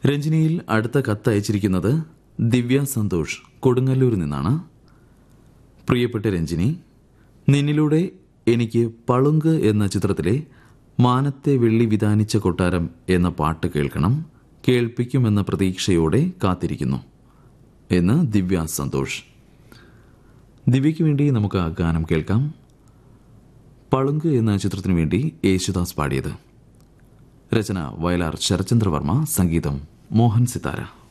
രഞ്ജിനിയിൽ അടുത്ത കത്ത് അയച്ചിരിക്കുന്നത് ദിവ്യ സന്തോഷ് കൊടുങ്ങല്ലൂരിൽ നിന്നാണ് പ്രിയപ്പെട്ട രഞ്ജിനി നിന്നിലൂടെ എനിക്ക് പളുങ്ക് എന്ന ചിത്രത്തിലെ മാനത്തെ വെള്ളി വിധാനിച്ച കൊട്ടാരം എന്ന പാട്ട് കേൾക്കണം കേൾപ്പിക്കുമെന്ന പ്രതീക്ഷയോടെ കാത്തിരിക്കുന്നു എന്ന് ദിവ്യ സന്തോഷ് ദിവ്യയ്ക്ക് വേണ്ടി നമുക്ക് ആ ഗാനം കേൾക്കാം പളുങ്ക് എന്ന ചിത്രത്തിനു വേണ്ടി യേശുദാസ് പാടിയത് രചന വയലാർ ശരചന്ദ്രവർമ്മ സംഗീതം മോഹൻ സിതാര